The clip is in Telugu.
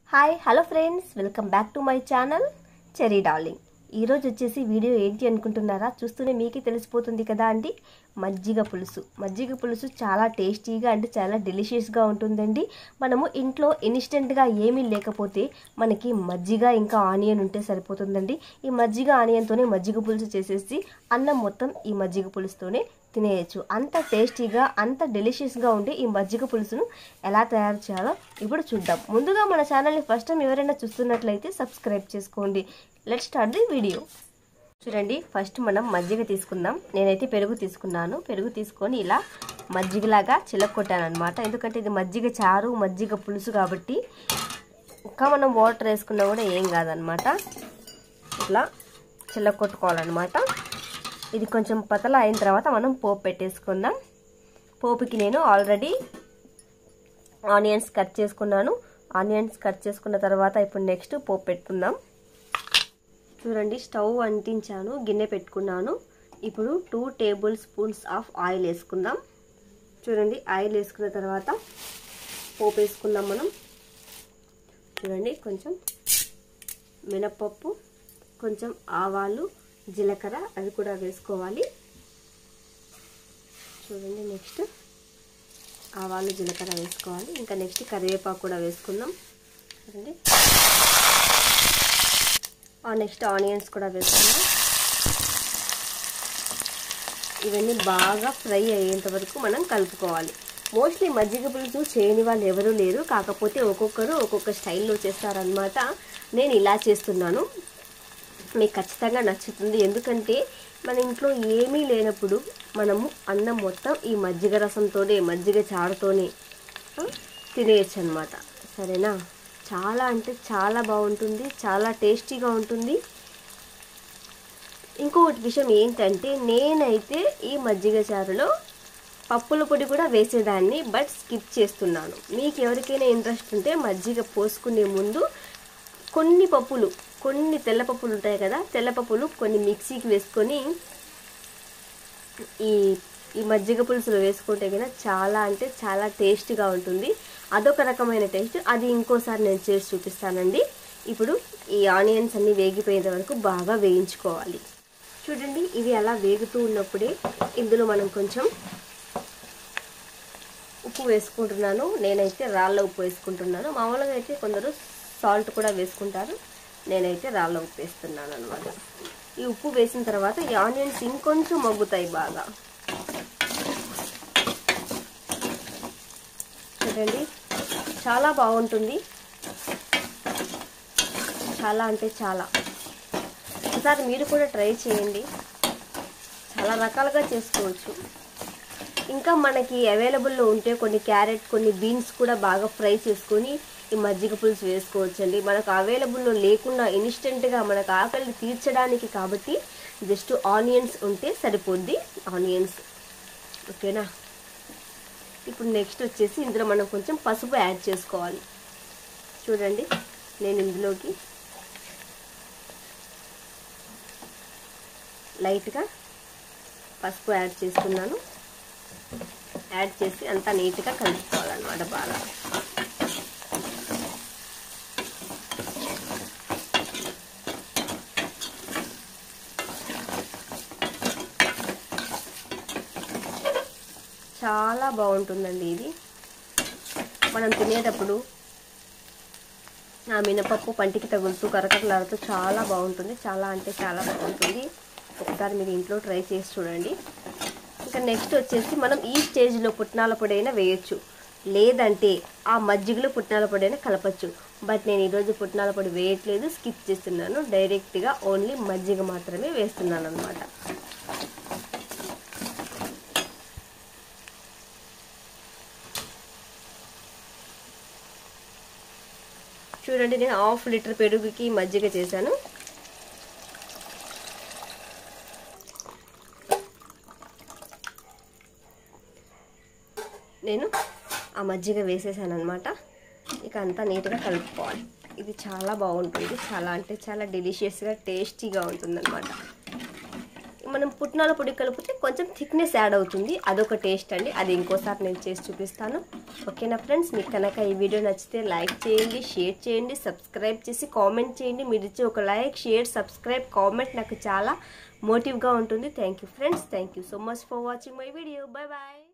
hi hello friends welcome back to my channel cherry darling ఈరోజు వచ్చేసి వీడియో ఏంటి అనుకుంటున్నారా చూస్తూనే మీకే తెలిసిపోతుంది కదా అండి మజ్జిగ పులుసు మజ్జిగ పులుసు చాలా టేస్టీగా అంటే చాలా డెలిషియస్గా ఉంటుందండి మనము ఇంట్లో ఇన్స్టెంట్గా ఏమీ లేకపోతే మనకి మజ్జిగ ఇంకా ఆనియన్ ఉంటే సరిపోతుందండి ఈ మజ్జిగ ఆనియన్తోనే మజ్జిగ పులుసు చేసేసి అన్నం మొత్తం ఈ మజ్జిగ పులుసుతోనే తినేయచ్చు అంత టేస్టీగా అంత డెలిషియస్గా ఉండే ఈ మజ్జిగ పులుసును ఎలా తయారు చేయాలో ఇప్పుడు చూద్దాం ముందుగా మన ఛానల్ని ఫస్ట్ టైం ఎవరైనా చూస్తున్నట్లయితే సబ్స్క్రైబ్ చేసుకోండి లెట్ స్టార్ట్ ది వీడియో చూడండి ఫస్ట్ మనం మజ్జిగ తీసుకుందాం నేనైతే పెరుగు తీసుకున్నాను పెరుగు తీసుకొని ఇలా మజ్జిగలాగా చిలక్కొట్టాను అనమాట ఎందుకంటే ఇది మజ్జిగ చారు మజ్జిగ పులుసు కాబట్టి ఇంకా మనం వాటర్ వేసుకున్నా కూడా ఏం కాదనమాట ఇట్లా చిల్లకొట్టుకోవాలన్నమాట ఇది కొంచెం పతల అయిన తర్వాత మనం పోపు పెట్టేసుకుందాం పోపుకి నేను ఆల్రెడీ ఆనియన్స్ కట్ చేసుకున్నాను ఆనియన్స్ కట్ చేసుకున్న తర్వాత ఇప్పుడు నెక్స్ట్ పోపు పెట్టుకుందాం చూడండి స్టవ్ అంటించాను గిన్నె పెట్టుకున్నాను ఇప్పుడు two table spoons of oil వేసుకుందాం చూడండి ఆయిల్ వేసుకున్న తర్వాత పోపు వేసుకుందాం మనం చూడండి కొంచెం మినపప్పు కొంచెం ఆవాలు జీలకర్ర అది కూడా వేసుకోవాలి చూడండి నెక్స్ట్ ఆవాలు జీలకర్ర వేసుకోవాలి ఇంకా నెక్స్ట్ కరివేపాకు కూడా వేసుకుందాం చూడండి నెక్స్ట్ ఆనియన్స్ కూడా వేసుకుందాం ఇవన్నీ బాగా ఫ్రై అయ్యేంత వరకు మనం కలుపుకోవాలి మోస్ట్లీ మజ్జిగ పులుసు చేయని వాళ్ళు ఎవరూ లేరు కాకపోతే ఒక్కొక్కరు ఒక్కొక్క స్టైల్లో చేస్తారనమాట నేను ఇలా చేస్తున్నాను మీకు ఖచ్చితంగా నచ్చుతుంది ఎందుకంటే మన ఇంట్లో ఏమీ లేనప్పుడు మనము అన్నం మొత్తం ఈ మజ్జిగ రసంతోనే మజ్జిగ చారుతోనే తినేయచ్చు అనమాట సరేనా చాలా అంటే చాలా బాగుంటుంది చాలా టేస్టీగా ఉంటుంది ఇంకొకటి విషయం ఏంటంటే నేనైతే ఈ మజ్జిగ చారులో పప్పుల పొడి కూడా వేసేదాన్ని బట్ స్కిప్ చేస్తున్నాను మీకు ఎవరికైనా ఇంట్రెస్ట్ ఉంటే మజ్జిగ పోసుకునే ముందు కొన్ని పప్పులు కొన్ని తెల్ల పప్పులు ఉంటాయి కదా తెల్ల పప్పులు కొన్ని మిక్సీకి వేసుకొని ఈ ఈ మజ్జిగ పులుసులో వేసుకుంటే కనుక చాలా అంటే చాలా టేస్ట్గా ఉంటుంది అదొక రకమైన టేస్ట్ అది ఇంకోసారి నేను చేసి చూపిస్తానండి ఇప్పుడు ఈ ఆనియన్స్ అన్ని వేగిపోయేంత వరకు బాగా వేయించుకోవాలి చూడండి ఇవి అలా వేగుతూ ఉన్నప్పుడే ఇందులో మనం కొంచెం ఉప్పు వేసుకుంటున్నాను నేనైతే రాళ్ళ ఉప్పు వేసుకుంటున్నాను మామూలుగా అయితే కొందరు సాల్ట్ కూడా వేసుకుంటారు నేనైతే రాళ్ళ ఉప్పు వేస్తున్నాను అనమాట ఈ ఉప్పు వేసిన తర్వాత ఈ ఆనియన్స్ ఇంకొంచెం మగ్గుతాయి బాగా చూడండి చాలా బాగుంటుంది చాలా అంటే చాలా ఒకసారి మీరు కూడా ట్రై చేయండి చాలా రకాలుగా చేసుకోవచ్చు ఇంకా మనకి అవైలబుల్లో ఉంటే కొన్ని క్యారెట్ కొన్ని బీన్స్ కూడా బాగా ఫ్రై చేసుకొని ఈ మజ్జిగ పులుసు వేసుకోవచ్చండి మనకు అవైలబుల్లో లేకుండా ఇన్స్టెంట్గా మనకు ఆకలి తీర్చడానికి కాబట్టి జస్ట్ ఆనియన్స్ ఉంటే సరిపోద్ది ఆనియన్స్ ఓకేనా ఇప్పుడు నెక్స్ట్ వచ్చేసి ఇందులో మనం కొంచెం పసుపు యాడ్ చేసుకోవాలి చూడండి నేను ఇందులోకి లైట్గా పసుపు యాడ్ చేసుకున్నాను యాడ్ చేసి అంతా నీట్గా కలుపుకోవాలన్నమాట బాగా చాలా బాగుంటుందండి ఇది మనం తినేటప్పుడు ఆ మినపప్పు పంటికి తగులుతూ కరకరలాడుతూ చాలా బాగుంటుంది చాలా అంటే చాలా బాగుంటుంది ఒకసారి మీరు ఇంట్లో ట్రై చేసి చూడండి ఇంకా నెక్స్ట్ వచ్చేసి మనం ఈ స్టేజ్లో పుట్నాల పొడి అయినా వేయచ్చు లేదంటే ఆ మజ్జిగలో పుట్నాల పొడి అయినా కలపచ్చు బట్ నేను ఈరోజు పుట్నాల పొడి వేయట్లేదు స్కిప్ చేస్తున్నాను డైరెక్ట్గా ఓన్లీ మజ్జిగ మాత్రమే వేస్తున్నాను అనమాట చూడండి నేను హాఫ్ లీటర్ పెరుగుకి మజ్జిగ చేశాను నేను ఆ మజ్జిగ వేసేసాను అనమాట ఇక అంతా నీట్గా కలుపుకోవాలి ఇది చాలా బాగుంటుంది చాలా అంటే చాలా డెలిషియస్గా టేస్టీగా ఉంటుందన్నమాట మనం పుట్నాల పొడి కలిపితే కొంచెం థిక్నెస్ యాడ్ అవుతుంది అదొక టేస్ట్ అండి అది ఇంకోసారి నేను చేసి చూపిస్తాను ఓకేనా ఫ్రెండ్స్ మీకు కనుక ఈ వీడియో నచ్చితే లైక్ చేయండి షేర్ చేయండి సబ్స్క్రైబ్ చేసి కామెంట్ చేయండి మీరు ఇచ్చే ఒక లైక్ షేర్ సబ్స్క్రైబ్ కామెంట్ నాకు చాలా మోటివ్గా ఉంటుంది thank you friends thank you so much for watching my video bye bye